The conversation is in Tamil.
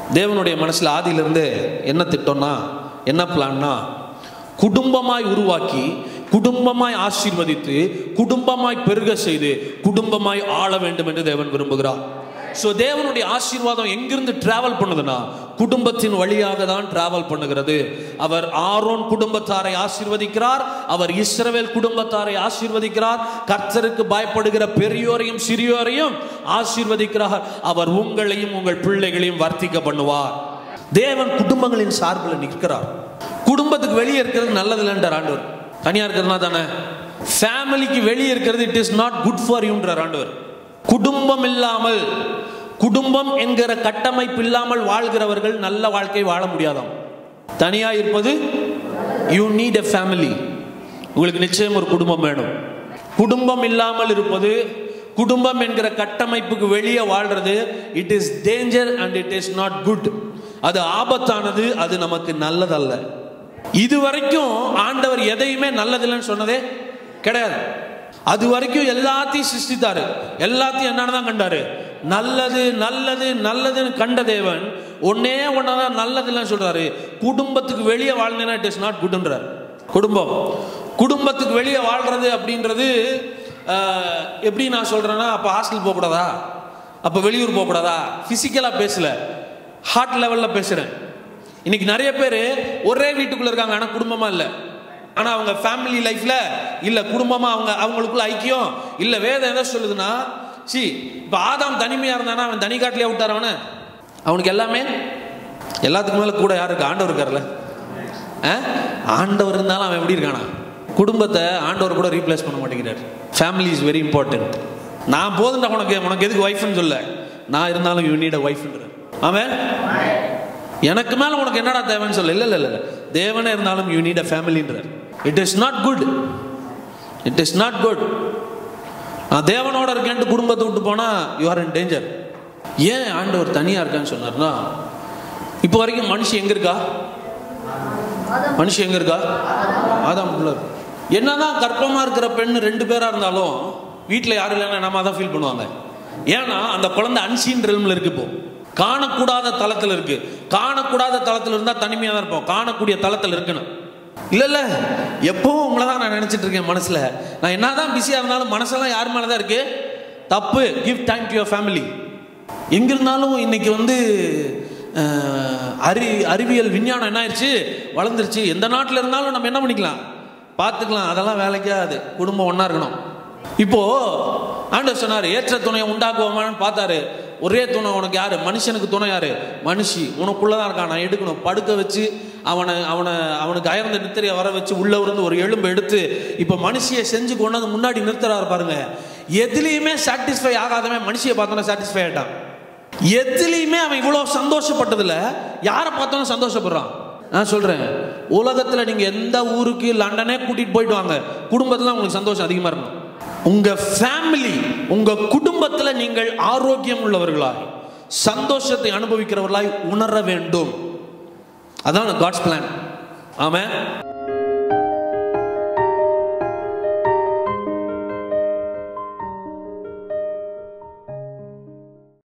தேவனுடைய மனசில் ஆதியிலிருந்து என்ன திட்டம்னா என்ன பிளான்னா குடும்பமாய் உருவாக்கி குடும்பமாய் ஆசீர்வதித்து குடும்பமாய் பெருக செய்து குடும்பமாய் ஆள வேண்டும் என்று தேவன் விரும்புகிறார் ஸோ தேவனுடைய ஆசீர்வாதம் எங்கிருந்து டிராவல் பண்ணுதுன்னா குடும்பத்தின் வழியாக தான் டிராவல் பண்ணுகிறது அவர் ஆரோன் குடும்பத்தாரை ஆசீர்வதிக்கிறார் அவர் இஸ்ரவேல் குடும்பத்தாரை ஆசீர்வதிக்கிறார் கர்த்தருக்கு பயப்படுகிற பெரியோரையும் சிறியோரையும் ஆசீர்வதிக்கிறார் அவர் உங்களையும் உங்கள் பிள்ளைகளையும் வர்த்திக்க பண்ணுவார் தேவன் குடும்பங்களின் சார்பில் நிற்கிறார் குடும்பத்துக்கு வெளியே இருக்கிறது நல்லது இல்லைன்றார் ஆண்டவர் தனியா இருக்கிறதுனா தானே ஃபேமிலிக்கு வெளியே இருக்கிறது it is not good for யூன்றார் ஆண்டவர் குடும்பம் இல்லாமல் குடும்பம் என்கிற கட்டமைப்பு இல்லாமல் வாழ்கிறவர்கள் நல்ல வாழ்க்கை வாழ முடியாதாம் தனியா இருப்பது யூ நீட் எ ஃபேமிலி உங்களுக்கு நிச்சயம் ஒரு குடும்பம் வேணும் குடும்பம் இல்லாமல் இருப்பது குடும்பம் என்கிற கட்டமைப்புக்கு வெளியே வாழ்றது it is danger and it is not good அது ஆபத்தானது அது நமக்கு நல்லதல்ல இது வரைக்கும் ஆண்டவர் எதையுமே நல்லதில்லைன்னு சொன்னதே கிடையாது அது வரைக்கும் எல்லாத்தையும் சிருஷ்டித்தாரு எல்லாத்தையும் என்னன்னு கண்டாரு நல்லது நல்லது நல்லதுன்னு கண்ட தேவன் ஒன்னே ஒன்னதான் நல்லது இல்லைன்னு சொல்றாரு குடும்பத்துக்கு வெளியே வாழ்ந்தேன்னா இட் இஸ் நாட் குட்ன்றார் குடும்பம் குடும்பத்துக்கு வெளியே வாழ்றது அப்படின்றது ஆஹ், எப்படி நான் சொல்றேன்னா அப்போ ஹாஸ்டல் போகக்கூடாதா அப்போ வெளியூர் போகக்கூடாதா ஃபிசிக்கலாக பேசல ஹார்ட் லெவலில் பேசுகிறேன் இன்னைக்கு நிறைய பேர் ஒரே வீட்டுக்குள்ள இருக்காங்க ஆனால் குடும்பமா இல்லை ஆனால் அவங்க ஃபேமிலி லைஃப்ல இல்லை குடும்பமா அவங்க அவங்களுக்குள்ள ஐக்கியம் இல்லை வேதம் எதை சொல்லுதுன்னா சி இப்போ ஆதாம் தனிமையா இருந்தானா அவன் தனி காட்டிலே விட்டார் அவனை அவனுக்கு எல்லாமே எல்லாத்துக்கும் மேலே கூட யார் இருக்கு ஆண்டவர் இருக்கார்ல ஆ? ஆண்டவர் இருந்தாலும் அவன் எப்படி இருக்கானா குடும்பத்தை ஆண்டவர் கூட ரீப்ளேஸ் பண்ண மாட்டேங்கிறார் ஃபேமிலி இஸ் வெரி இம்பார்ட்டன்ட் நான் போதுண்டா உனக்கு உனக்கு எதுக்கு ஒய்ஃப்னு சொல்ல நான் இருந்தாலும் யூ நீட் அ ஒய்ஃப்ன்ற ஆமென் எனக்கு மேல உனக்கு என்னடா தேவைன்னு சொல்ல இல்ல இல்ல இல்ல இல்ல. தேவனே இருந்தாலும் யூ நீட் அ ஃபேமிலின்றார் it is not good it is not good நான் தேவனோட இருக்கேன்ட்டு குடும்பத்தை விட்டு போனா யூ ஆர் இன் டேஞ்சர் ஏன் ஆண்டவர் தனியா இருக்கான்னு சொன்னார்னா இப்போ வரைக்கும் மனுஷன் எங்க இருக்கா மனுஷன் எங்க இருக்கா ஆதாம் உள்ள இருக்கு. என்னதான் கர்ப்பமா இருக்கிற பெண் ரெண்டு பேரா இருந்தாலும் வீட்டுல யாரும் இல்லைன்னா நம்ம தான் ஃபீல் பண்ணுவாங்க ஏன்னா அந்த குழந்தை அன்சீன் ரெல்ம்ல இருக்கு இப்போ காணக்கூடாத தளத்துல இருக்கு காணக்கூடாத தளத்துல இருந்தா தனிமையா தான் இருப்போம் காணக்கூடிய தளத்துல இருக்கணும் இல்ல இல்ல எப்பவும் உங்களை தான் நான் நினைச்சிட்டு இருக்கேன் மனசுல நான் என்னதான் பிஸியா இருந்தாலும் மனசெல்லாம் யார் மேலதான் இருக்கு தப்பு give time to your family எங்க இருந்தாலும் இன்னைக்கு வந்து அஹ், அறி அறிவியல் விஞ்ஞானம் என்ன ஆயிடுச்சு வளர்ந்துருச்சு எந்த நாட்டில் இருந்தாலும் நம்ம என்ன பண்ணிக்கலாம் பார்த்துக்கலாம் அதெல்லாம் வேலைக்காது குடும்பம் ஒன்றா இருக்கணும் இப்போ ஆண்டவர் சொன்னார் ஏற்ற துணையை உண்டாக்குவோமான்னு பார்த்தாரு ஒரே துணை உனக்கு யாரு மனுஷனுக்கு துணை யாரு மனுஷி உனக்குள்ளதான் இருக்கான் நான் எடுக்கணும் படுக்க வச்சு அவனை அவனை அவனுக்கு அயர்ந்த நித்திரையை வர வச்சு உள்ள இருந்து ஒரு எலும்பு எடுத்து இப்போ மனுஷியை செஞ்சு கொண்டு வந்து முன்னாடி நிறுத்துறாரு பாருங்க எதுலேயுமே சாட்டிஸ்ஃபை ஆகாதவன் மனுஷியை பார்த்தோன்னா சாட்டிஸ்ஃபை ஆயிட்டான் எதுலையுமே அவன் இவ்வளவு சந்தோஷப்பட்டதுல யாரை பார்த்தாலும் சந்தோஷப்படுறான் நான் சொல்றேன் உலகத்துல நீங்க எந்த ஊருக்கு லண்டனே கூட்டிட்டு போயிட்டு வாங்க குடும்பத்துல உங்களுக்கு சந்தோஷம் அதிகமா இருக்கும் உங்க ஃபேமிலி உங்க குடும்பத்துல நீங்கள் ஆரோக்கியம் உள்ளவர்களாய் சந்தோஷத்தை அனுபவிக்கிறவர்களாய் உணர வேண்டும் அதான் காட்ஸ் பிளான் ஆமென்